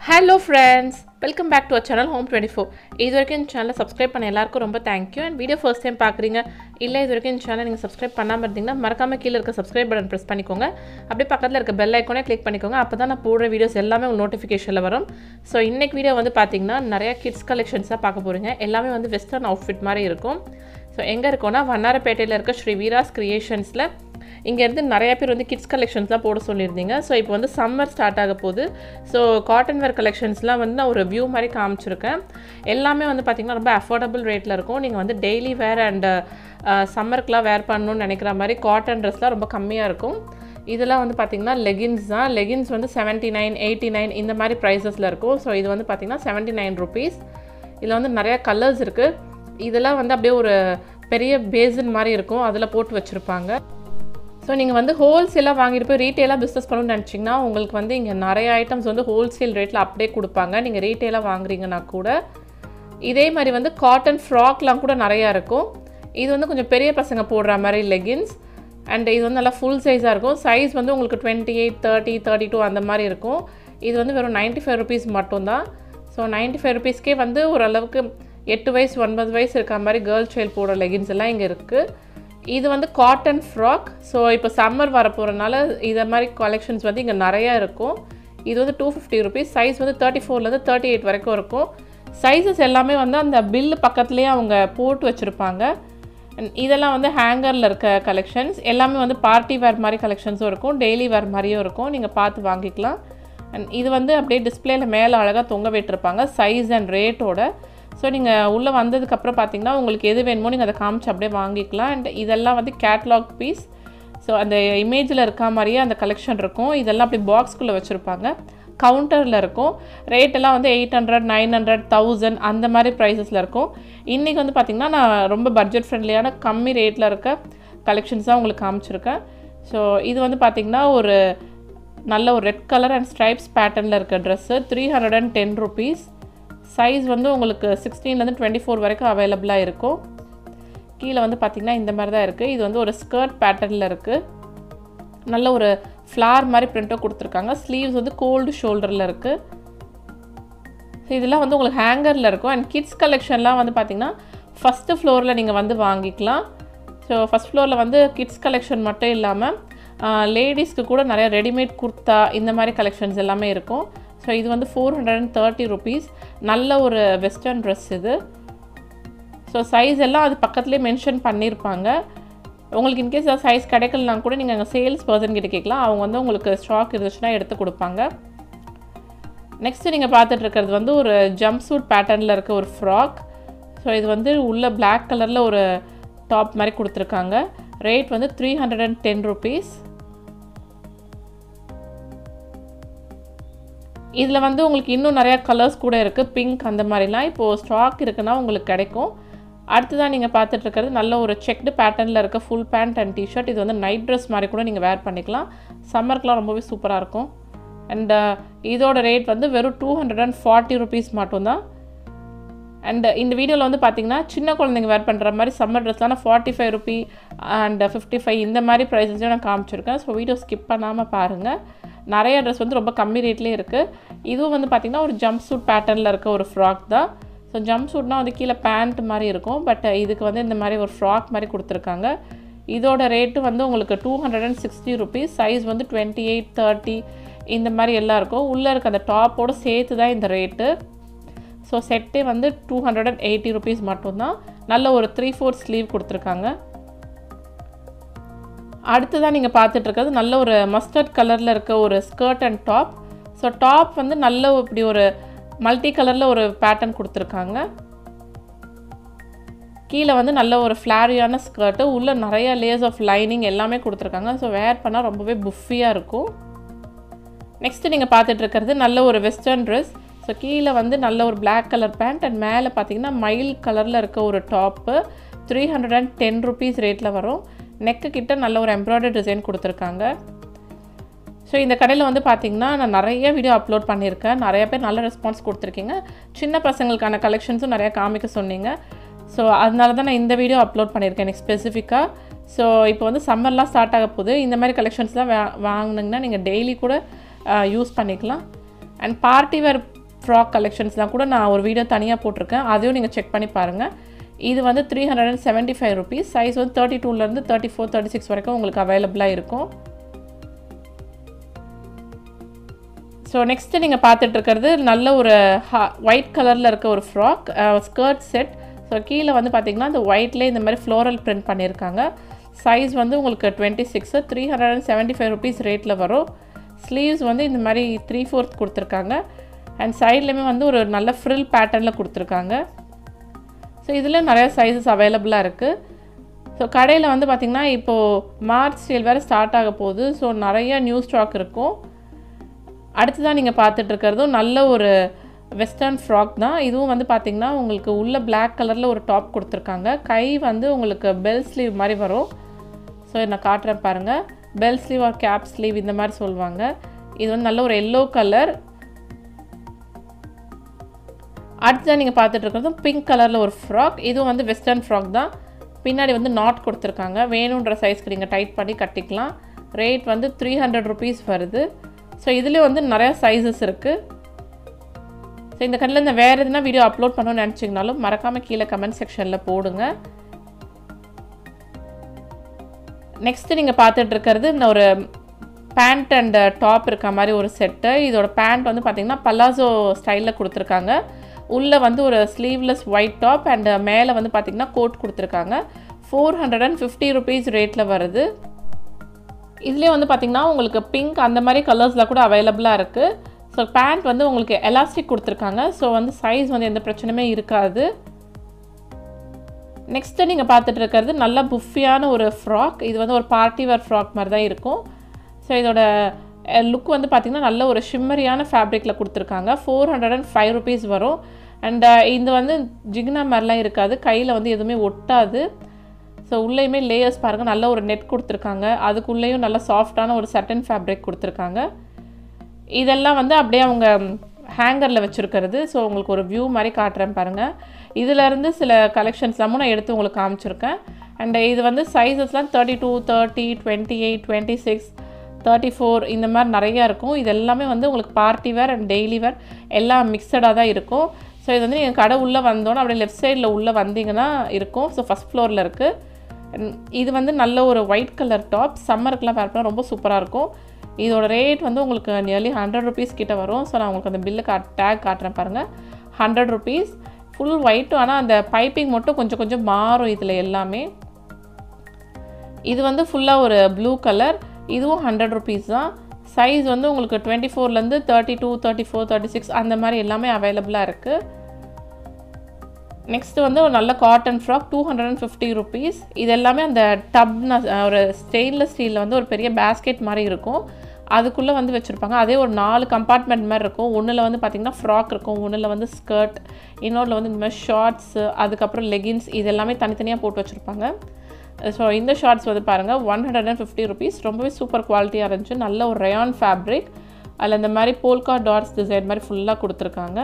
hello friends welcome back to a channel home twenty four இது வரைக்கும் இந்த சேனலை சப்ஸ்கிரைப் பண்ண எல்லாருக்கும் ரொம்ப thank you and video first time பார்க்குறீங்க இல்லை இது வரைக்கும் இந்த சேனல் நீங்கள் சப்ஸ்கிரைப் பண்ணாமல் இருந்தீங்கன்னா மறக்காம கீழே இருக்க சப்ஸ்கிரைப் பட்டன் ப்ரெஸ் பண்ணிக்கோங்க அப்படியே பக்கத்தில் இருக்க பெல் ஐக்கோனே கிளிக் பண்ணிக்கோங்க அப்போ தான் நான் போடுற வீடியோஸ் எல்லாமே உங்களுக்கு நோட்டிஃபிகேஷனில் வரும் ஸோ இன்னைக்கு வீடியோ வந்து பார்த்தீங்கன்னா நிறைய கிட்ஸ் கலெக்ஷன்ஸாக பார்க்க போகிறீங்க எல்லாமே வந்து வெஸ்டர்ன் அவுட்ஃபிட் மாதிரி இருக்கும் ஸோ எங்கே இருக்கோன்னா வண்ணாரப்பேட்டையில் இருக்க ஸ்ரீ வீராஸ் கிரியேஷன்ஸில் இங்கேருந்து நிறைய பேர் வந்து கிட்ஸ் கலெக்ஷன்ஸ்லாம் போட சொல்லியிருந்தீங்க ஸோ இப்போ வந்து சம்மர் ஸ்டார்ட் ஆக போகுது ஸோ காட்டன் வேர் கலெக்ஷன்ஸ்லாம் வந்து நான் ஒரு வியூ மாதிரி காமிச்சிருக்கேன் எல்லாமே வந்து பார்த்திங்கன்னா ரொம்ப அஃபோர்டபுள் ரேட்டில் இருக்கும் நீங்கள் வந்து டெய்லி வேர் அண்ட் சம்மருக்குலாம் வேர் பண்ணணும்னு நினைக்கிற மாதிரி காட்டன் ட்ரெஸ்லாம் ரொம்ப கம்மியாக இருக்கும் இதெல்லாம் வந்து பார்த்திங்கன்னா லெகின்ஸ் தான் லெகின்ஸ் வந்து செவன்ட்டி நைன் எயிட்டி நைன் இந்த மாதிரி ப்ரைஸஸில் இருக்கும் ஸோ இது வந்து பார்த்திங்கன்னா செவன்ட்டி நைன் ருபீஸ் இதில் வந்து நிறையா கலர்ஸ் இருக்குது இதெல்லாம் வந்து அப்படியே ஒரு பெரிய பேசின் மாதிரி இருக்கும் அதில் போட்டு வச்சுருப்பாங்க ஸோ நீங்கள் வந்து ஹோல்சேலாக வாங்கிட்டு போய் ரீட்டெயிலாக பிஸ்னஸ் பண்ணணும்னு நினச்சிங்கன்னா உங்களுக்கு வந்து இங்கே நிறைய ஐட்டம்ஸ் வந்து ஹோல்சேல் ரேட்டில் அப்படியே கொடுப்பாங்க நீங்கள் ரீட்டெயிலாக வாங்குறீங்கன்னா கூட இதே மாதிரி வந்து காட்டன் ஃப்ராக்லாம் கூட நிறையா இருக்கும் இது வந்து கொஞ்சம் பெரிய பசங்க போடுற மாதிரி லெகின்ஸ் அண்ட் இது வந்து நல்லா ஃபுல் சைஸாக இருக்கும் சைஸ் வந்து உங்களுக்கு twenty eight thirty thirty two அந்த மாதிரி இருக்கும் இது வந்து வெறும் நைன்ட்டி ஃபைவ் ருபீஸ் மட்டும்தான் ஸோ நைன்ட்டி ஃபைவ் ருபீஸ்க்கே வந்து ஓரளவுக்கு எட்டு வயசு ஒன்பது வயசு இருக்க மாதிரி கேர்ள் சைல்டு போடுற லெகின்ஸ் எல்லாம் இங்கே இருக்குது இது வந்து காட்டன் ஃப்ராக் ஸோ இப்போ சம்மர் வர போகிறனால இதை மாதிரி கலெக்ஷன்ஸ் வந்து இங்கே நிறையா இருக்கும் இது வந்து டூ ஃபிஃப்டி ருபீஸ் சைஸ் வந்து தேர்ட்டி ஃபோர்லேருந்து தேர்ட்டி எயிட் வரைக்கும் இருக்கும் சைஸஸ் எல்லாமே வந்து அந்த பில்லு பக்கத்துலேயே அவங்க போட்டு வச்சுருப்பாங்க இதெல்லாம் வந்து ஹேங்கரில் இருக்க கலெக்ஷன்ஸ் எல்லாமே வந்து பார்ட்டி வேர் மாதிரி கலெக்ஷன்ஸும் இருக்கும் டெய்லி வேர் மாதிரியும் இருக்கும் நீங்கள் பார்த்து வாங்கிக்கலாம் அண்ட் இது வந்து அப்படியே டிஸ்பிளேல மேலே அழகாக தொங்க விட்டுருப்பாங்க சைஸ் அண்ட் ரேட்டோட ஸோ நீங்கள் உள்ளே வந்ததுக்கப்புறம் பார்த்தீங்கன்னா உங்களுக்கு எது வேணுமோ நீங்கள் அதை காமிச்சு அப்படியே வாங்கிக்கலாம் அண்ட் இதெல்லாம் வந்து கேட்லாக் பீஸ் ஸோ அந்த இமேஜில் இருக்க மாதிரியே அந்த கலெக்ஷன் இருக்கும் இதெல்லாம் அப்படி பாக்ஸ்குள்ளே வச்சுருப்பாங்க கவுண்டரில் இருக்கும் ரேட்டெல்லாம் வந்து eight hundred nine hundred thousand அந்த மாதிரி ப்ரைஸஸில் இருக்கும் இன்றைக்கி வந்து பார்த்திங்கன்னா நான் ரொம்ப பட்ஜெட் ஃப்ரெண்ட்லியான கம்மி ரேட்டில் இருக்க கலெக்ஷன்ஸ் தான் உங்களுக்கு காமிச்சிருக்கேன் ஸோ இது வந்து பார்த்திங்கன்னா ஒரு நல்ல ஒரு ரெட் கலர் அண்ட் ஸ்ட்ரைப்ஸ் பேட்டர்னில் இருக்க dress three hundred and ten rupees size வந்து உங்களுக்கு சிக்ஸ்டீன்லேருந்து டுவெண்ட்டி ஃபோர் வரைக்கும் அவைலபிளாக இருக்கும் கீழே வந்து பார்த்திங்கன்னா இந்த மாதிரி தான் இருக்குது இது வந்து ஒரு ஸ்கர்ட் பேட்டர்னில் இருக்குது நல்ல ஒரு ஃப்ளார் மாதிரி பிரிண்ட்டாக கொடுத்துருக்காங்க ஸ்லீவ்ஸ் வந்து கோல்டு ஷோல்டரில் இருக்குது ஸோ இதெல்லாம் வந்து உங்களுக்கு ஹேங்கரில் இருக்கும் அண்ட் கிட்ஸ் கலெக்ஷன்லாம் வந்து பார்த்திங்கன்னா ஃபஸ்ட்டு ஃப்ளோரில் நீங்கள் வந்து வாங்கிக்கலாம் ஸோ ஃபஸ்ட் ஃப்ளோரில் வந்து கிட்ஸ் கலெக்ஷன் மட்டும் இல்லாமல் லேடிஸ்க்கு கூட நிறைய ரெடிமேட் குர்த்தா இந்த மாதிரி கலெக்ஷன்ஸ் எல்லாமே இருக்கும் ஸோ இது வந்து four hundred and thirty rupees நல்ல ஒரு வெஸ்டர்ன் ட்ரெஸ் இது ஸோ சைஸ் எல்லாம் அது பக்கத்துலேயே மென்ஷன் பண்ணியிருப்பாங்க உங்களுக்கு இன்கேஸ் ஏதாவது சைஸ் கிடைக்கலனா கூட நீங்கள் அங்கே சேல்ஸ் பர்சன் கிட்ட கேட்கலாம் அவங்க வந்து உங்களுக்கு ஸ்டாக் இருந்துச்சுன்னா எடுத்து கொடுப்பாங்க நெக்ஸ்ட்டு நீங்கள் பார்த்துட்டு இருக்கிறது வந்து ஒரு ஜம்ப் சூட் பேட்டர்னில் இருக்க ஒரு ஃப்ராக் ஸோ இது வந்து உள்ள பிளாக் கலரில் ஒரு டாப் மாதிரி கொடுத்துருக்காங்க ரேட் வந்து three hundred and ten rupees இதில் வந்து உங்களுக்கு இன்னும் நிறையா கலர்ஸ் கூட இருக்குது பிங்க் அந்த மாதிரிலாம் இப்போது ஸ்டாக் இருக்குன்னா உங்களுக்கு கிடைக்கும் அடுத்ததான் நீங்கள் பார்த்துட்டு இருக்கிறது நல்ல ஒரு செக்டு பேட்டர்னில் இருக்க ஃபுல் பேண்ட் அண்ட் டிஷர்ட் இது வந்து நைட் ட்ரெஸ் மாதிரி கூட நீங்கள் வேர் பண்ணிக்கலாம் சம்மருக்குலாம் ரொம்பவே சூப்பராக இருக்கும் அண்ட் இதோட ரேட் வந்து வெறும் two hundred and forty rupees மட்டும்தான் அண்ட் இந்த வீடியோவில் வந்து பார்த்தீங்கன்னா சின்ன குழந்தைங்க வேர் பண்ணுற மாதிரி சம்மர் ட்ரெஸ்லாம் forty five rupee and fifty five இந்த மாதிரி ப்ரைஸஸையும் நான் காமிச்சிருக்கேன் ஸோ வீடியோ ஸ்கிப் பண்ணாமல் பாருங்கள் நிறைய ட்ரெஸ் வந்து ரொம்ப கம்மி ரேட்லேயே இருக்குது இதுவும் வந்து பார்த்திங்கன்னா ஒரு ஜம்ப் சூட் பேட்டர்னில் இருக்க ஒரு ஃப்ராக் தான் ஸோ ஜம்ப் சூட்னால் வந்து கீழே பேண்ட் மாதிரி இருக்கும் பட் இதுக்கு வந்து இந்த மாதிரி ஒரு ஃப்ராக் மாதிரி கொடுத்துருக்காங்க இதோட ரேட்டு வந்து உங்களுக்கு two hundred and sixty rupees size வந்து டுவெண்ட்டி எயிட் தேர்ட்டி இந்த மாதிரி எல்லாம் இருக்கும் உள்ளே இருக்க அந்த டாப்போடு சேர்த்து தான் இந்த ரேட்டு ஸோ செட்டே வந்து two hundred and eighty rupees மட்டும்தான் நல்ல ஒரு த்ரீ ஃபோர் ஸ்லீவ் கொடுத்துருக்காங்க அடுத்ததான் நீங்கள் பார்த்துட்ருக்கிறது நல்ல ஒரு மஸ்டர்ட் கலரில் இருக்க ஒரு skirt and top so top வந்து நல்ல இப்படி ஒரு மல்டி கலரில் ஒரு பேட்டர்ன் கொடுத்துருக்காங்க கீழே வந்து நல்ல ஒரு ஃப்ளாரியான ஸ்கர்ட்டு உள்ளே நிறைய லேயர்ஸ் ஆஃப் லைனிங் எல்லாமே கொடுத்துருக்காங்க ஸோ வேர் பண்ணால் ரொம்பவே புஃபியாக இருக்கும் நெக்ஸ்ட்டு நீங்கள் பார்த்துட்ருக்கிறது நல்ல ஒரு வெஸ்டர்ன் ட்ரெஸ் ஸோ கீழே வந்து நல்ல ஒரு பிளாக் கலர் பேண்ட் அண்ட் மேலே பார்த்தீங்கன்னா மயில் கலரில் இருக்க ஒரு top three hundred and ten rupees ரேட்டில் வரும் நெக்கு கிட்ட நல்ல ஒரு எம்ப்ராய்டரி டிசைன் கொடுத்துருக்காங்க ஸோ இந்த கடையில் வந்து பார்த்திங்கன்னா நான் நிறைய வீடியோ அப்லோட் பண்ணியிருக்கேன் நிறைய பேர் நல்ல ரெஸ்பான்ஸ் கொடுத்துருக்கீங்க சின்ன பசங்களுக்கான கலெக்ஷன்ஸும் நிறையா காமிக்க சொன்னீங்க ஸோ அதனால தான் நான் இந்த வீடியோ அப்லோட் பண்ணியிருக்கேன் எனக்கு ஸ்பெசிஃபிக்காக ஸோ இப்போ வந்து சம்மர்லாம் ஸ்டார்ட் ஆக போகுது இந்த மாதிரி கலெக்ஷன்ஸ்லாம் வா வாங்கினீங்கன்னா நீங்கள் டெய்லி கூட யூஸ் பண்ணிக்கலாம் அண்ட் பார்ட்டி வேர் ஃப்ராக் கலெக்ஷன்ஸ்லாம் கூட நான் ஒரு வீடியோ தனியாக போட்டிருக்கேன் அதையும் நீங்கள் செக் பண்ணி பாருங்கள் இது வந்து three hundred and seventy five rupees size வந்து தேர்ட்டி டூலேருந்து தேர்ட்டி ஃபோர் தேர்ட்டி சிக்ஸ் வரைக்கும் உங்களுக்கு அவைலபிளாக இருக்கும் ஸோ நெக்ஸ்ட்டு நீங்கள் பார்த்துட்டு இருக்கிறது நல்ல ஒரு ஹா ஒயிட் கலரில் இருக்க ஒரு ஃப்ராக் ஸ்கர்ட் செட் ஸோ கீழே வந்து பார்த்திங்கன்னா இந்த ஒயிட்லேயே இந்த மாதிரி ஃப்ளோரல் பிரிண்ட் பண்ணியிருக்காங்க சைஸ் வந்து உங்களுக்கு twenty six three hundred and seventy five rupees ரேட்டில் வரும் ஸ்லீவ்ஸ் வந்து இந்த மாதிரி த்ரீ ஃபோர்த் கொடுத்துருக்காங்க அண்ட் சைட்லேயுமே வந்து ஒரு நல்ல ஃப்ரில் பேட்டர்னில் கொடுத்துருக்காங்க ஸோ இதில் நிறைய சைஸஸ் அவைலபிளாக இருக்குது ஸோ கடையில் வந்து பார்த்திங்கன்னா இப்போது மார்ச் சேல் வேறு ஸ்டார்ட் ஆக போகுது ஸோ நிறைய நியூ ஸ்டாக் இருக்கும் அடுத்ததான் நீங்கள் பார்த்துட்டு இருக்கிறதும் நல்ல ஒரு வெஸ்டர்ன் ஃப்ராக் தான் இதுவும் வந்து பார்த்திங்கன்னா உங்களுக்கு உள்ள பிளாக் கலரில் ஒரு டாப் கொடுத்துருக்காங்க கை வந்து உங்களுக்கு பெல் ஸ்லீவ் மாதிரி வரும் ஸோ நான் காட்டுறேன் பாருங்கள் bell sleeve or cape sleeve இந்த மாதிரி சொல்லுவாங்க இது வந்து நல்ல ஒரு எல்லோ கலர் அடுத்ததான் நீங்கள் பார்த்துட்டு இருக்கிறதும் பிங்க் கலரில் ஒரு ஃப்ராக் இதுவும் வந்து வெஸ்டர்ன் ஃப்ராக் தான் பின்னாடி வந்து நாட் கொடுத்துருக்காங்க வேணுன்ற சைஸ்க்கு நீங்கள் டைட் பண்ணி கட்டிக்கலாம் ரேட் வந்து த்ரீ ஹண்ட்ரட் ருபீஸ் வருது ஸோ இதுலேயும் வந்து நிறையா சைஸஸ் இருக்குது ஸோ இந்த கண்ணில் இந்த வேறு எதுனா வீடியோ அப்லோட் பண்ணணும்னு நினச்சிங்கனாலும் மறக்காமல் கீழே கமெண்ட் செக்ஷனில் போடுங்க நெக்ஸ்ட்டு நீங்கள் பார்த்துட்டு இருக்கிறது இந்த ஒரு பேண்ட் அண்ட் டாப் இருக்க மாதிரி ஒரு செட்டு இதோட பேண்ட் வந்து பார்த்திங்கன்னா பல்லாசோ ஸ்டைலில் கொடுத்துருக்காங்க உள்ளே வந்து ஒரு ஸ்லீவ்லெஸ் ஒயிட் டாப் அண்ட் மேலே வந்து பார்த்திங்கன்னா கோட் கொடுத்துருக்காங்க four hundred and fifty rupees ரேட்டில் வருது இதுலேயே வந்து பார்த்திங்கன்னா உங்களுக்கு பிங்க் அந்த மாதிரி கலர்ஸில் கூட அவைலபிளாக இருக்குது ஸோ பேண்ட் வந்து உங்களுக்கு எலாஸ்டிக் கொடுத்துருக்காங்க ஸோ வந்து சைஸ் வந்து எந்த பிரச்சனையுமே இருக்காது நெக்ஸ்ட்டு நீங்கள் பார்த்துட்டு இருக்கிறது நல்ல புஃபியான ஒரு ஃப்ராக் இது வந்து ஒரு பார்ட்டி வேர் ஃப்ராக் மாதிரி தான் இருக்கும் ஸோ இதோட லுக் வந்து பார்த்திங்கன்னா நல்ல ஒரு ஷிம்மரியான ஃபேப்ரிக்கில் கொடுத்துருக்காங்க four hundred and five rupees வரும் அண்ட் இது வந்து ஜிக்னா மாதிரிலாம் இருக்காது கையில் வந்து எதுவுமே ஒட்டாது ஸோ உள்ளேயுமே லேயர்ஸ் பாருங்கள் நல்ல ஒரு நெட் கொடுத்துருக்காங்க அதுக்குள்ளேயும் நல்ல சாஃப்டான ஒரு சட்டன் ஃபேப்ரிக் கொடுத்துருக்காங்க இதெல்லாம் வந்து அப்படியே அவங்க ஹேங்கரில் வச்சுருக்கிறது ஸோ உங்களுக்கு ஒரு வியூ மாதிரி காட்டுறேன் பாருங்கள் இதிலேருந்து சில கலெக்ஷன்ஸ்லாமும் நான் எடுத்து உங்களுக்கு காமிச்சிருக்கேன் அண்ட் இது வந்து சைஸஸ்லாம் thirty two thirty twenty eight twenty six thirty four இந்த மாதிரி நிறையா இருக்கும் இது எல்லாமே வந்து உங்களுக்கு party wear and daily wear எல்லாம் மிக்சடாக தான் இருக்கும் ஸோ இது வந்து நீங்கள் கடை உள்ளே வந்தோன்னே அப்படியே லெஃப்ட் சைடில் உள்ளே வந்தீங்கன்னா இருக்கும் ஸோ ஃபஸ்ட் ஃப்ளோரில் இருக்குது இது வந்து நல்ல ஒரு ஒயிட் கலர் டாப் சம்மருக்குலாம் வேர் பண்ணால் ரொம்ப சூப்பராக இருக்கும் இதோட ரேட் வந்து உங்களுக்கு நியர்லி ஹண்ட்ரட் ருபீஸ் கிட்ட வரும் ஸோ நான் உங்களுக்கு அந்த பில்லு கா டேக் காட்டுறேன் பாருங்கள் ஹண்ட்ரட் ருபீஸ் ஃபுல் ஒயிட்டும் ஆனால் அந்த பைப்பிங் மட்டும் கொஞ்சம் கொஞ்சம் மாறும் இதில் எல்லாமே இது வந்து ஃபுல்லாக ஒரு ப்ளூ கலர் இதுவும் ஹண்ட்ரட் ருபீஸ் தான் சைஸ் வந்து உங்களுக்கு டுவெண்ட்டி ஃபோர்லேருந்து thirty two thirty four thirty six அந்த மாதிரி எல்லாமே அவைலபிளாக இருக்குது நெக்ஸ்ட் வந்து ஒரு நல்ல cotton frock two hundred and fifty rupees இது எல்லாமே அந்த டப்னா ஒரு ஸ்டெயின்லெஸ் ஸ்டீலில் வந்து ஒரு பெரிய பேஸ்கெட் மாதிரி இருக்கும் அதுக்குள்ளே வந்து வச்சுருப்பாங்க அதே ஒரு நாலு கம்பார்ட்மெண்ட் மாதிரி இருக்கும் ஒன்றில் வந்து பார்த்திங்கன்னா ஃப்ராக் இருக்கும் ஒன்றில் வந்து ஸ்கர்ட் இன்னொன்றில் வந்து இந்த மாதிரி ஷார்ட்ஸு அதுக்கப்புறம் லெகின்ஸ் இது எல்லாமே தனித்தனியாக போட்டு வச்சுருப்பாங்க ஸோ இந்த ஷார்ட்ஸ் வந்து பாருங்கள் one hundred and fifty rupees ரொம்பவே சூப்பர் குவாலிட்டியாக இருந்துச்சு நல்ல ஒரு ரயான் ஃபேப்ரிக் அதில் இந்த மாதிரி போல்கா டாட்ஸ் டிசைன் மாதிரி ஃபுல்லாக கொடுத்துருக்காங்க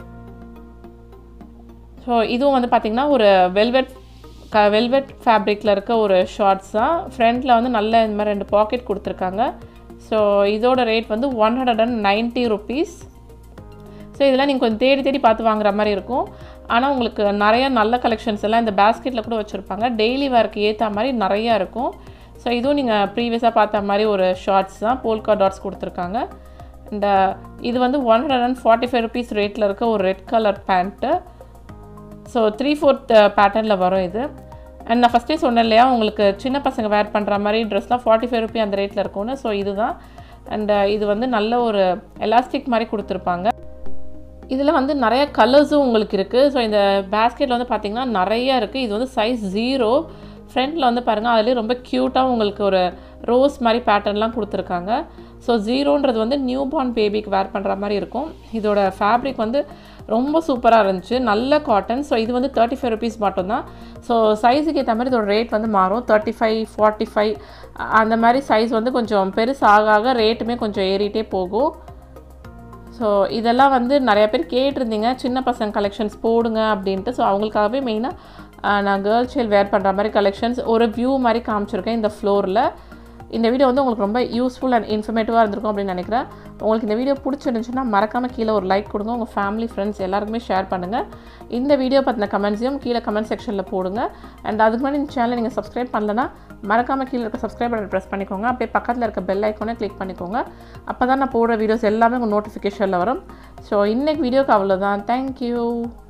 ஸோ இதுவும் வந்து பார்த்திங்கன்னா ஒரு வெல்வெட் க வெல்வெட் ஃபேப்ரிக்கில் இருக்க ஒரு ஷார்ட்ஸ் தான் ஃப்ரண்ட்டில் வந்து நல்ல இந்த மாதிரி ரெண்டு பாக்கெட் கொடுத்துருக்காங்க ஸோ இதோட ரேட் வந்து one hundred and ninety rupees so இதெல்லாம் நீங்கள் கொஞ்சம் தேடி தேடி பார்த்து வாங்குற மாதிரி இருக்கும் ஆனால் உங்களுக்கு நிறைய நல்ல கலெக்ஷன்ஸ் எல்லாம் இந்த பேஸ்கெட்டில் கூட வச்சுருப்பாங்க டெய்லி வேர்க்கு ஏற்ற மாதிரி நிறையா இருக்கும் ஸோ இதுவும் நீங்கள் ப்ரீவியஸாக பார்த்த மாதிரி ஒரு ஷார்ட்ஸ் தான் போல்கா டாட்ஸ் கொடுத்துருக்காங்க இந்த இது வந்து one hundred and forty five rupees ரேட்டில் இருக்க ஒரு red colour pant so three fourth பேட்டர்னில் வரும் இது அண்ட் நான் ஃபஸ்ட்டே சொன்னேன் இல்லையா உங்களுக்கு சின்ன பசங்க வேர் பண்ணுற மாதிரி ட்ரெஸ்லாம் ஃபார்ட்டி ஃபைவ் ருபி அந்த ரேட்டில் இருக்கும்னு ஸோ இதுதான் அண்ட் இது வந்து நல்ல ஒரு எலாஸ்டிக் மாதிரி கொடுத்துருப்பாங்க இதில் வந்து நிறைய கலர்ஸும் உங்களுக்கு இருக்குது ஸோ இந்த பேஸ்கெட்டில் வந்து பார்த்திங்கன்னா நிறைய இருக்குது இது வந்து சைஸ் ஜீரோ ஃப்ரண்ட்டில் வந்து பாருங்கள் அதுலேயே ரொம்ப க்யூட்டாக உங்களுக்கு ஒரு ரோஸ் மாதிரி பேட்டர்ன்லாம் கொடுத்துருக்காங்க ஸோ ஜீரோன்றது வந்து நியூ பார்ன் பேபிக்கு வேர் பண்ணுற மாதிரி இருக்கும் இதோட ஃபேப்ரிக் வந்து ரொம்ப சூப்பராக இருந்துச்சு நல்ல காட்டன் ஸோ இது வந்து தேர்ட்டி ஃபைவ் ருபீஸ் மட்டும்தான் ஸோ சைஸுக்கு ஏற்ற மாதிரி இதோட ரேட் வந்து மாறும் தேர்ட்டி ஃபைவ் ஃபார்ட்டி ஃபைவ் அந்த மாதிரி சைஸ் வந்து கொஞ்சம் பெருசு ஆக ஆக ரேட்டுமே கொஞ்சம் ஏறிட்டே போகும் ஸோ இதெல்லாம் வந்து நிறைய பேர் கேட்டிருந்தீங்க சின்ன பசங்க கலெக்ஷன்ஸ் போடுங்க அப்படின்ட்டு ஸோ அவங்களுக்காகவே மெயினாக நான் கேர்ள் சைல்டு வேர் பண்ணுற மாதிரி கலெக்ஷன்ஸ் ஒரு வியூ மாதிரி காமிச்சிருக்கேன் இந்த ஃப்ளோரில் இந்த வீடியோ வந்து உங்களுக்கு ரொம்ப யூஸ்ஃபுல் அண்ட் இன்ஃபர்மேட்டிவாக இருந்திருக்கும் அப்படின்னு நினைக்கிறேன் உங்களுக்கு இந்த வீடியோ பிடிச்சிருந்துச்சுன்னா மறக்காமல் கீழே ஒரு லைக் கொடுங்க உங்கள் ஃபேமிலி ஃப்ரெண்ட்ஸ் எல்லாருக்குமே ஷேர் பண்ணுங்கள் இந்த வீடியோ பற்றின கமெண்ட்ஸையும் கீழே கமெண்ட் செக்ஷனில் போடுங்க அண்ட் அதுக்கு முன்னாடி இந்த சேனலை நீங்கள் சப்ஸ்கிரைப் பண்ணலன்னா மறக்காமல் கீழே இருக்க சப்ஸ்கிரைப் பட்டன் ப்ரெஸ் பண்ணிக்கோங்க அப்படியே பக்கத்தில் இருக்க பெல் ஐக்கானே கிளிக் பண்ணிக்கோங்க அப்போ தான் நான் போடுற வீடியோஸ் எல்லாமே உங்கள் நோட்டிஃபிகேஷனில் வரும் ஸோ இன்றைக்கி வீடியோக்கு அவ்வளோதான் தேங்க்யூ